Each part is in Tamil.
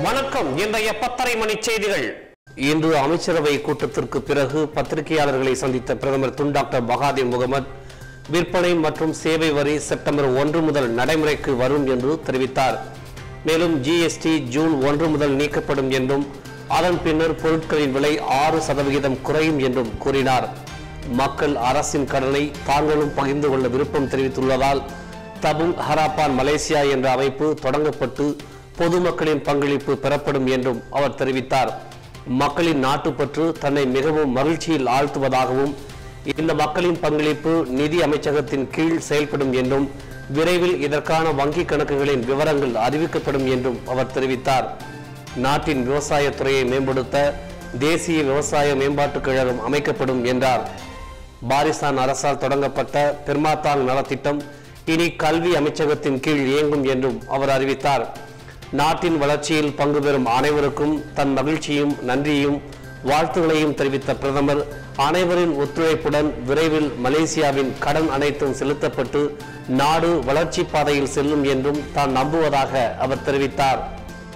வணக்கம் இன்றைய பத்தரை மணி செய்திகள் இன்று அமைச்சரவை கூட்டத்திற்கு பிறகு பத்திரிகையாளர்களை சந்தித்த பிரதமர் துன் டாக்டர் மகாதீர் முகமது விற்பனை மற்றும் சேவை வரி செப்டம்பர் ஒன்று முதல் நடைமுறைக்கு வரும் என்று தெரிவித்தார் மேலும் ஜிஎஸ்டி ஜூன் ஒன்று முதல் நீக்கப்படும் என்றும் அதன் பின்னர் பொருட்களின் விலை ஆறு சதவிகிதம் குறையும் என்றும் கூறினார் மக்கள் அரசின் கடனை தாங்களும் பகிர்ந்து கொள்ள விருப்பம் தெரிவித்துள்ளதால் தபுங் ஹராப்பான் மலேசியா என்ற அமைப்பு தொடங்கப்பட்டு பொதுமக்களின் பங்களிப்பு பெறப்படும் என்றும் அவர் தெரிவித்தார் மக்களின் நாட்டுப்பற்று தன்னை மிகவும் மகிழ்ச்சியில் ஆழ்த்துவதாகவும் இந்த மக்களின் பங்களிப்பு நிதி அமைச்சகத்தின் கீழ் செயல்படும் என்றும் விரைவில் இதற்கான வங்கி கணக்குகளின் விவரங்கள் அறிவிக்கப்படும் என்றும் அவர் தெரிவித்தார் நாட்டின் விவசாயத் துறையை மேம்படுத்த தேசிய விவசாய மேம்பாட்டுக் கழகம் அமைக்கப்படும் என்றார் பாரிஸ்தான் அரசால் தொடங்கப்பட்ட பெர்மாத்தாங் நலத்திட்டம் இனி கல்வி அமைச்சகத்தின் கீழ் இயங்கும் என்றும் அவர் அறிவித்தார் நாட்டின் வளர்ச்சியில் பங்கு பெறும் அனைவருக்கும் தன் மகிழ்ச்சியும் நன்றியும் வாழ்த்துகளையும் தெரிவித்த பிரதமர் அனைவரின் ஒத்துழைப்புடன் விரைவில் மலேசியாவின் கடன் அனைத்தும் செலுத்தப்பட்டு நாடு வளர்ச்சி பாதையில் செல்லும் என்றும் தான் நம்புவதாக அவர் தெரிவித்தார்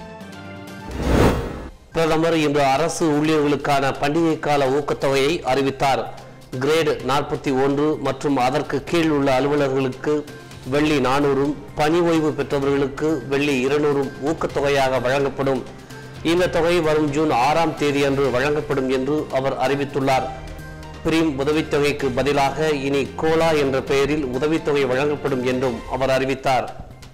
பிரதமர் இன்று அரசு ஊழியர்களுக்கான பண்டிகை கால ஊக்கத்தொகையை அறிவித்தார் கிரேடு நாற்பத்தி ஒன்று மற்றும் அதற்கு கீழ் உள்ள அலுவலர்களுக்கு வெள்ளி நானூறும் பணி ஓய்வு பெற்றவர்களுக்கு வெள்ளி இருநூறும் ஊக்கத்தொகையாக வழங்கப்படும் இந்த தொகை வரும் ஜூன் ஆறாம் தேதி அன்று வழங்கப்படும் என்று அவர் அறிவித்துள்ளார் பிரீம் உதவித்தொகைக்கு பதிலாக இனி கோலா என்ற பெயரில் உதவித்தொகை வழங்கப்படும் என்றும் அவர் அறிவித்தார்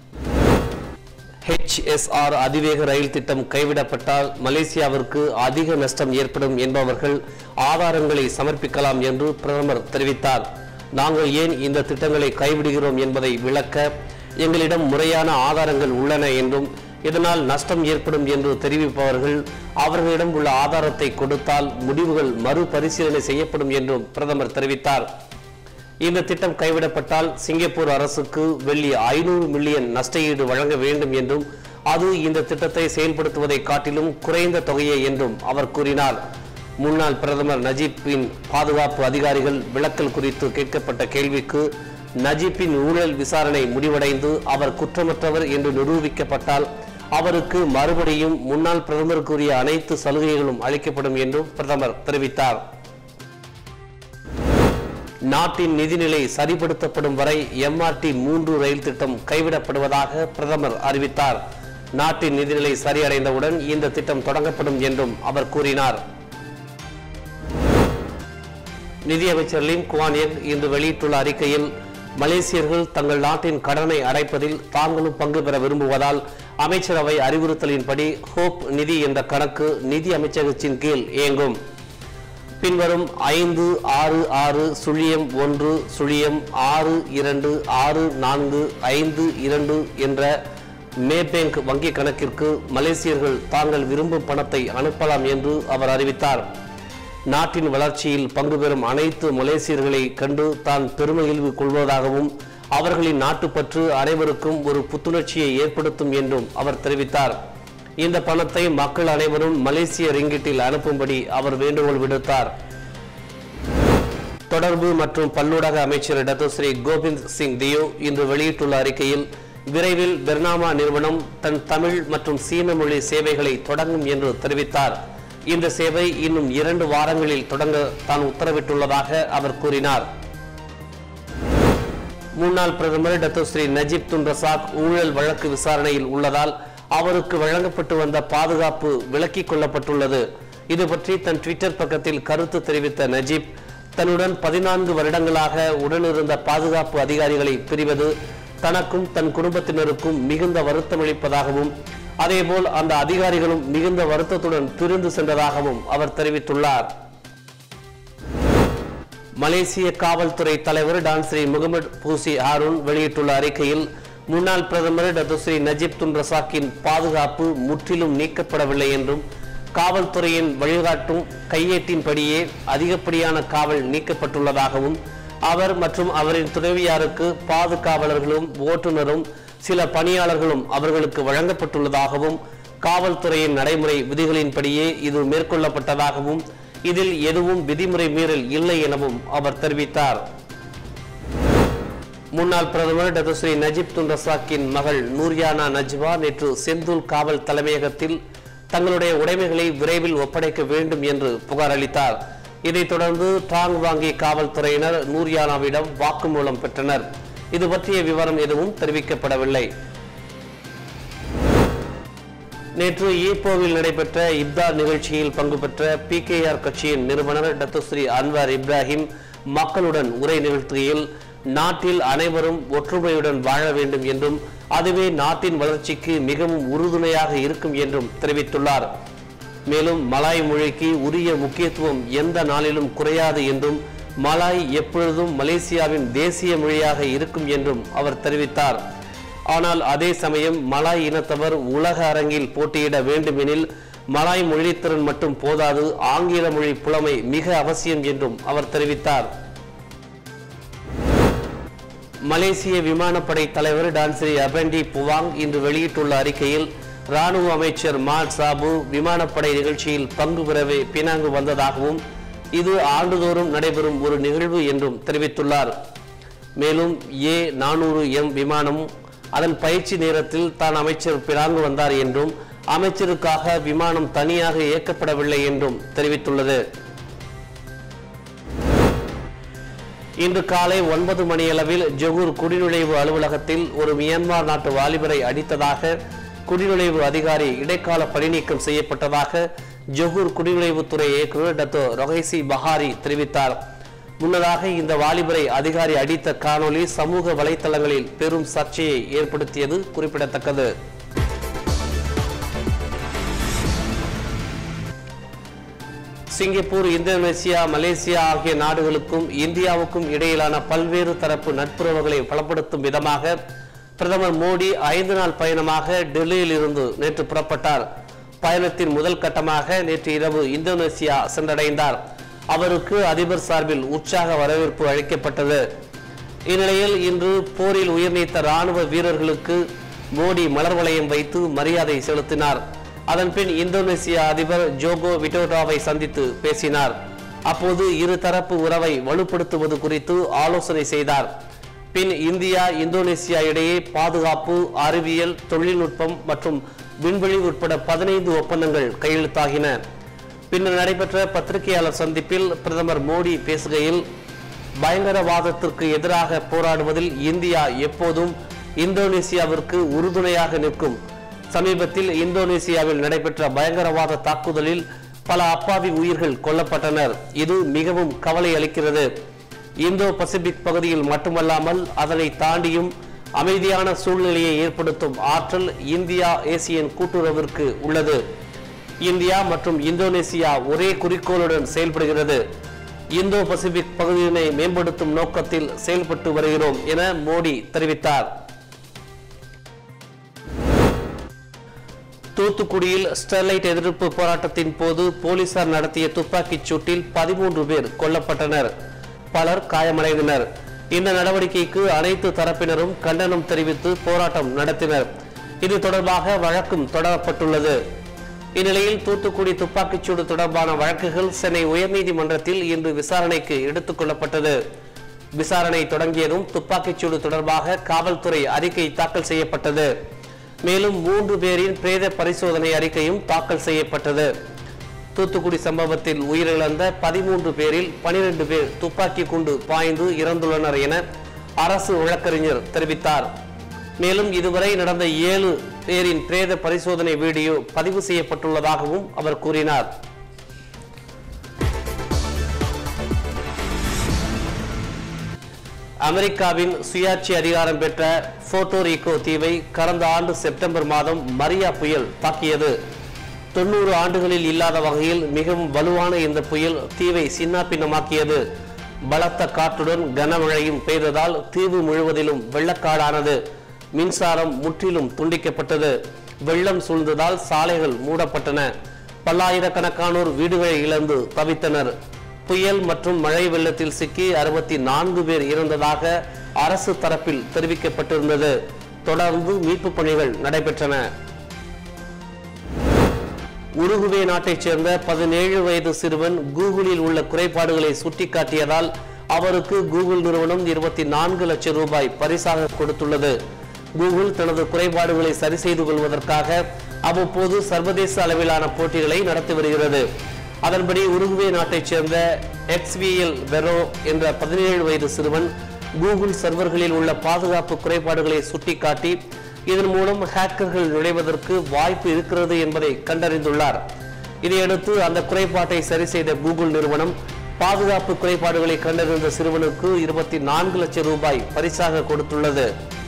ஹெச்எஸ்ஆர் அதிவேக ரயில் திட்டம் கைவிடப்பட்டால் மலேசியாவிற்கு அதிக நஷ்டம் ஏற்படும் என்பவர்கள் ஆதாரங்களை சமர்ப்பிக்கலாம் என்று பிரதமர் தெரிவித்தார் நாங்கள் ஏன் இந்த திட்டங்களை கைவிடுகிறோம் என்பதை விளக்க எங்களிடம் முறையான ஆதாரங்கள் உள்ளன என்றும் இதனால் நஷ்டம் ஏற்படும் என்று தெரிவிப்பவர்கள் அவர்களிடம் உள்ள ஆதாரத்தை கொடுத்தால் முடிவுகள் மறுபரிசீலனை செய்யப்படும் என்றும் பிரதமர் தெரிவித்தார் இந்த திட்டம் கைவிடப்பட்டால் சிங்கப்பூர் அரசுக்கு வெள்ளி ஐநூறு மில்லியன் நஷ்டஈடு வழங்க வேண்டும் என்றும் அது இந்த திட்டத்தை செயல்படுத்துவதை காட்டிலும் குறைந்த தொகையே என்றும் அவர் கூறினார் முன்னாள் பிரதமர் நஜீப்பின் பாதுகாப்பு அதிகாரிகள் விளக்கல் குறித்து கேட்கப்பட்ட கேள்விக்கு நஜீப்பின் ஊழல் விசாரணை முடிவடைந்து அவர் குற்றமற்றவர் என்று நிரூபிக்கப்பட்டால் அவருக்கு மறுபடியும் முன்னாள் பிரதமருக்குரிய அனைத்து சலுகைகளும் அளிக்கப்படும் என்றும் பிரதமர் தெரிவித்தார் நாட்டின் நிதிநிலை சரிப்படுத்தப்படும் வரை எம்ஆர்டி மூன்று ரயில் திட்டம் கைவிடப்படுவதாக பிரதமர் அறிவித்தார் நாட்டின் நிதிநிலை சரியடைந்தவுடன் இந்த திட்டம் தொடங்கப்படும் என்றும் அவர் கூறினார் நிதியமைச்சர் லிம் குவான் எங் இன்று வெளியிட்டுள்ள அறிக்கையில் மலேசியர்கள் தங்கள் நாட்டின் கடனை அடைப்பதில் தாங்களும் பங்கு பெற விரும்புவதால் அமைச்சரவை அறிவுறுத்தலின்படி ஹோப் நிதி என்ற கணக்கு நிதி அமைச்சகத்தின் கீழ் இயங்கும் பின்வரும் ஐந்து ஆறு ஆறு சுழியம் ஒன்று சுழியம் ஆறு இரண்டு ஆறு நான்கு ஐந்து இரண்டு என்ற மேபேங்க் வங்கி கணக்கிற்கு மலேசியர்கள் தாங்கள் விரும்பும் பணத்தை அனுப்பலாம் என்று அவர் அறிவித்தார் நாட்டின் வளர்ச்சியில் பங்கு பெறும் அனைத்து மலேசியர்களை கண்டு தான் பெருமையில் கொள்வதாகவும் அவர்களின் நாட்டுப்பற்று அனைவருக்கும் ஒரு புத்துணர்ச்சியை ஏற்படுத்தும் என்றும் அவர் தெரிவித்தார் இந்த பணத்தை மக்கள் அனைவரும் மலேசிய ரிங்கிட்டில் அனுப்பும்படி அவர் வேண்டுகோள் விடுத்தார் தொடர்பு மற்றும் பல்லூடக அமைச்சர் டத்தோஸ்ரீ கோவிந்த் சிங் தியோ இன்று வெளியிட்டுள்ள அறிக்கையில் விரைவில் பெர்னாமா நிறுவனம் தன் தமிழ் மற்றும் சீன மொழி சேவைகளை தொடங்கும் என்று தெரிவித்தார் இந்த சேவை இன்னும் இரண்டு வாரங்களில் தொடங்க தான் உத்தரவிட்டுள்ளதாக அவர் கூறினார் முன்னாள் பிரதமர் டத்தோஸ்ரீ நஜீப் துன் ரசாக் ஊழல் வழக்கு விசாரணையில் உள்ளதால் அவருக்கு வழங்கப்பட்டு வந்த பாதுகாப்பு விலக்கிக் கொள்ளப்பட்டுள்ளது இது பற்றி தன் ட்விட்டர் பக்கத்தில் கருத்து தெரிவித்த நஜீப் தன்னுடன் பதினான்கு வருடங்களாக உடனிருந்த பாதுகாப்பு அதிகாரிகளை பிரிவது தனக்கும் தன் குடும்பத்தினருக்கும் மிகுந்த வருத்தமளிப்பதாகவும் அதேபோல் அந்த அதிகாரிகளும் மிகுந்த வருத்தத்துடன் பிரிந்து சென்றதாகவும் அவர் தெரிவித்துள்ளார் மலேசிய காவல்துறை தலைவர் டான்ஸ்ரீ முகமது பூசி ஹாரூன் வெளியிட்டுள்ள அறிக்கையில் முன்னாள் பிரதமர் டத்துஸ்ரீ நஜீப் துன் ரசாக்கின் பாதுகாப்பு முற்றிலும் நீக்கப்படவில்லை என்றும் காவல்துறையின் வழிகாட்டும் கையேட்டின்படியே அதிகப்படியான காவல் நீக்கப்பட்டுள்ளதாகவும் அவர் மற்றும் அவரின் துணைவியாருக்கு பாதுகாவலர்களும் ஓட்டுநரும் சில பணியாளர்களும் அவர்களுக்கு வழங்கப்பட்டுள்ளதாகவும் காவல்துறையின் நடைமுறை விதிகளின்படியே இது மேற்கொள்ளப்பட்டதாகவும் இதில் எதுவும் விதிமுறை மீறல் இல்லை எனவும் அவர் தெரிவித்தார் முன்னாள் பிரதமர் டத்துஸ்ரீ நஜீப் துன் ரசாக்கின் மகள் நூர்யானா நஜ்வா நேற்று செந்தூல் காவல் தலைமையகத்தில் தங்களுடைய உடைமைகளை விரைவில் ஒப்படைக்க வேண்டும் என்று புகார் அளித்தார் இதைத் தொடர்ந்து டாங் வாங்கி காவல்துறையினர் நூர்யானாவிடம் வாக்குமூலம் பெற்றனர் இது பற்றிய விவரம் எதுவும் தெரிவிக்கப்படவில்லை நேற்று ஈப்போவில் நடைபெற்ற இப்தார் நிகழ்ச்சியில் பங்கு பெற்ற பிகேஆர் கட்சியின் நிறுவனர் டத்துஸ்ரீ அன்வார் இப்ராஹிம் மக்களுடன் உரை நிகழ்த்துகையில் நாட்டில் அனைவரும் ஒற்றுமையுடன் வாழ வேண்டும் என்றும் அதுவே நாட்டின் வளர்ச்சிக்கு மிகவும் உறுதுணையாக இருக்கும் என்றும் தெரிவித்துள்ளார் மேலும் மலாய் மொழிக்கு உரிய முக்கியத்துவம் எந்த நாளிலும் குறையாது என்றும் மலாய் எப்பொழுதும் மலேசியாவின் தேசிய மொழியாக இருக்கும் என்றும் அவர் தெரிவித்தார் ஆனால் அதே சமயம் மலாய் இனத்தவர் உலக அரங்கில் போட்டியிட வேண்டுமெனில் மலாய் மொழித்திறன் மட்டும் போதாது ஆங்கில மொழி புலமை மிக அவசியம் என்றும் அவர் தெரிவித்தார் மலேசிய விமானப்படை தலைவர் டான்ஸ்ரீ அபண்டி புவாங் இன்று வெளியிட்டுள்ள அறிக்கையில் ராணுவ அமைச்சர் மாட் சாபு விமானப்படை நிகழ்ச்சியில் பங்கு பெறவே பினாங்கு வந்ததாகவும் இது ஆண்டுதோறும் நடைபெறும் ஒரு நிகழ்வு என்றும் தெரிவித்துள்ளார் மேலும் ஏ நானூறு எம் விமானம் அதன் பயிற்சி நேரத்தில் தான் அமைச்சர் பினாங்கு வந்தார் என்றும் அமைச்சருக்காக விமானம் தனியாக இயக்கப்படவில்லை என்றும் தெரிவித்துள்ளது இன்று காலை ஒன்பது மணியளவில் ஜொகூர் குடிநுழைவு அலுவலகத்தில் ஒரு மியான்மர் நாட்டு வாலிபரை அடித்ததாக குடிநுழைவு அதிகாரி இடைக்கால பணிநீக்கம் செய்யப்பட்டதாக ஜொகூர் குடிநுழைவுத்துறை இயக்குநர் டத்தோ ரொகைசி பஹாரி தெரிவித்தார் முன்னதாக இந்த வாலிபரை அதிகாரி அடித்த காணொளி சமூக வலைத்தளங்களில் பெரும் சர்ச்சையை ஏற்படுத்தியது குறிப்பிடத்தக்கது சிங்கப்பூர் இந்தோனேசியா மலேசியா ஆகிய நாடுகளுக்கும் இந்தியாவுக்கும் இடையிலான பல்வேறு தரப்பு நட்புறவுகளை பலப்படுத்தும் விதமாக பிரதமர் மோடி ஐந்து நாள் பயணமாக டெல்லியில் இருந்து நேற்று புறப்பட்டார் பயணத்தின் முதல் கட்டமாக நேற்று இரவு இந்தோனேசியா சென்றடைந்தார் அவருக்கு அதிபர் சார்பில் உற்சாக வரவேற்பு அளிக்கப்பட்டது இந்நிலையில் இன்று போரில் உயிர்நீத்த ராணுவ வீரர்களுக்கு மோடி மலர் வளையம் வைத்து மரியாதை செலுத்தினார் அதன்பின் இந்தோனேசிய அதிபர் ஜோகோ விடோடாவை சந்தித்து பேசினார் அப்போது இருதரப்பு உறவை வலுப்படுத்துவது குறித்து ஆலோசனை செய்தார் பின் இந்தியா இந்தோனேசியா இடையே பாதுகாப்பு அறிவியல் தொழில்நுட்பம் மற்றும் விண்வெளி உட்பட பதினைந்து ஒப்பந்தங்கள் கையெழுத்தாகின பின்னர் நடைபெற்ற பத்திரிகையாளர் சந்திப்பில் பிரதமர் மோடி பேசுகையில் பயங்கரவாதத்திற்கு எதிராக போராடுவதில் இந்தியா எப்போதும் இந்தோனேசியாவிற்கு உறுதுணையாக நிற்கும் சமீபத்தில் இந்தோனேசியாவில் நடைபெற்ற பயங்கரவாத தாக்குதலில் பல அப்பாவி உயிர்கள் கொல்லப்பட்டனர் இது மிகவும் கவலை அளிக்கிறது இந்தோ பசிபிக் பகுதியில் மட்டுமல்லாமல் அதனை தாண்டியும் அமைதியான சூழ்நிலையை ஏற்படுத்தும் ஆற்றல் இந்தியா ஏசியன் கூட்டுறவிற்கு உள்ளது இந்தியா மற்றும் இந்தோனேசியா ஒரே குறிக்கோளுடன் செயல்படுகிறது இந்தோ பசிபிக் பகுதியினை மேம்படுத்தும் நோக்கத்தில் செயல்பட்டு வருகிறோம் என மோடி தெரிவித்தார் தூத்துக்குடியில் ஸ்டெர்லைட் எதிர்ப்பு போராட்டத்தின் போது போலீசார் நடத்திய துப்பாக்கிச் சூட்டில் பதிமூன்று பேர் கொல்லப்பட்டனர் பலர் காயமடைந்தனர் இந்த நடவடிக்கைக்கு அனைத்து தரப்பினரும் கண்டனம் தெரிவித்து போராட்டம் நடத்தினர் இது தொடர்பாக வழக்கும் தொடரப்பட்டுள்ளது இந்நிலையில் தூத்துக்குடி துப்பாக்கிச்சூடு தொடர்பான வழக்குகள் சென்னை உயர்நீதிமன்றத்தில் இன்று விசாரணைக்கு எடுத்துக் கொள்ளப்பட்டது விசாரணை தொடங்கியதும் துப்பாக்கிச்சூடு தொடர்பாக காவல்துறை அறிக்கை தாக்கல் செய்யப்பட்டது மேலும் மூன்று பேரின் பிரேத பரிசோதனை அறிக்கையும் தாக்கல் செய்யப்பட்டது தூத்துக்குடி சம்பவத்தில் உயிரிழந்த பதிமூன்று பேரில் பனிரெண்டு பேர் துப்பாக்கி குண்டு பாய்ந்து இறந்துள்ளனர் என அரசு வழக்கறிஞர் தெரிவித்தார் மேலும் இதுவரை நடந்த ஏழு பேரின் பிரேத பரிசோதனை வீடியோ பதிவு செய்யப்பட்டுள்ளதாகவும் அவர் கூறினார் அமெரிக்காவின் சுயாட்சி அதிகாரம் பெற்ற போர்ட்டோரிகோ தீவை கடந்த ஆண்டு செப்டம்பர் மாதம் மரியா புயல் தாக்கியது தொண்ணூறு ஆண்டுகளில் இல்லாத வகையில் மிகவும் வலுவான இந்த புயல் தீவை சின்னாபின்னமாக்கியது பலத்த காற்றுடன் கனமழையும் பெய்ததால் தீவு முழுவதிலும் வெள்ளக்காடானது மின்சாரம் முற்றிலும் துண்டிக்கப்பட்டது வெள்ளம் சூழ்ந்ததால் சாலைகள் மூடப்பட்டன பல்லாயிரக்கணக்கானோர் வீடுகளை இழந்து தவித்தனர் புயல் மற்றும் மழை வெள்ளத்தில் சிக்கி அறுபத்தி நான்கு பேர் இறந்ததாக அரசு தரப்பில் தெரிவிக்கப்பட்டிருந்தது தொடர்ந்து மீட்பு பணிகள் நடைபெற்றன உருகுவே நாட்டைச் சேர்ந்த பதினேழு வயது சிறுவன் கூகுளில் உள்ள குறைபாடுகளை சுட்டிக்காட்டியதால் அவருக்கு கூகுள் நிறுவனம் இருபத்தி நான்கு லட்சம் ரூபாய் பரிசாக கொடுத்துள்ளது கூகுள் தனது குறைபாடுகளை சரி செய்து கொள்வதற்காக அவ்வப்போது சர்வதேச அளவிலான போட்டிகளை நடத்தி வருகிறது அதன்படி உருகுவே நாட்டைச் சேர்ந்த எக்ஸ்விஎல் வெரோ என்ற பதினேழு வயது சிறுவன் கூகுள் சர்வர்களில் உள்ள பாதுகாப்பு குறைபாடுகளை சுட்டிக்காட்டி இதன் மூலம் ஹேக்கர்கள் நுழைவதற்கு வாய்ப்பு இருக்கிறது என்பதை கண்டறிந்துள்ளார் இதையடுத்து அந்த குறைபாட்டை சரி செய்த கூகுள் நிறுவனம் பாதுகாப்பு குறைபாடுகளை கண்டறிந்த சிறுவனுக்கு இருபத்தி நான்கு லட்சம் ரூபாய் பரிசாக கொடுத்துள்ளது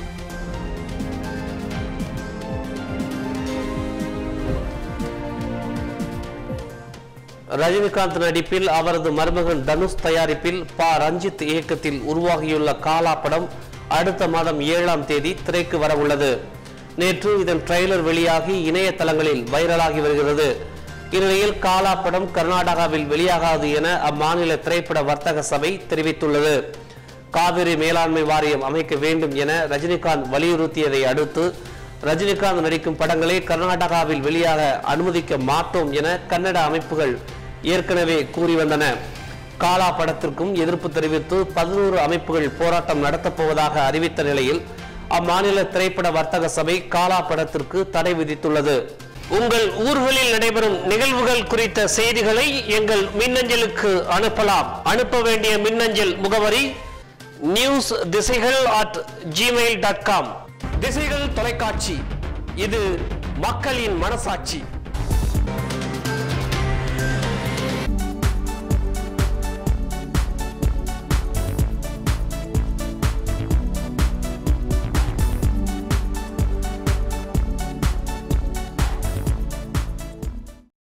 ரஜினிகாந்த் நடிப்பில் அவரது மருமகன் தனுஷ் தயாரிப்பில் ப ரஞ்சித் இயக்கத்தில் உருவாகியுள்ள காலா படம் அடுத்த மாதம் ஏழாம் தேதி திரைக்கு வரவுள்ளது நேற்று இதன் ட்ரெய்லர் வெளியாகி இணையதளங்களில் வைரலாகி வருகிறது இந்நிலையில் காலா படம் கர்நாடகாவில் வெளியாகாது என அம்மாநில திரைப்பட வர்த்தக சபை தெரிவித்துள்ளது காவிரி மேலாண்மை வாரியம் அமைக்க வேண்டும் என ரஜினிகாந்த் வலியுறுத்தியதை அடுத்து ரஜினிகாந்த் நடிக்கும் படங்களை கர்நாடகாவில் வெளியாக அனுமதிக்க மாட்டோம் என கன்னட அமைப்புகள் ஏற்கனவே கூறி வந்தன காலா படத்திற்கும் எதிர்ப்பு தெரிவித்து பதினோரு அமைப்புகள் போராட்டம் நடத்தப் போவதாக அறிவித்த நிலையில் அம்மாநில திரைப்பட வர்த்தக சபை காலா படத்திற்கு தடை விதித்துள்ளது உங்கள் ஊர்களில் நடைபெறும் நிகழ்வுகள் குறித்த செய்திகளை எங்கள் மின்னஞ்சலுக்கு அனுப்பலாம் அனுப்ப வேண்டிய மின்னஞ்சல் முகவரி நியூஸ் திசைகள் அட் ஜிமெயில் டாட் காம் திசைகள் தொலைக்காட்சி இது மக்களின் மனசாட்சி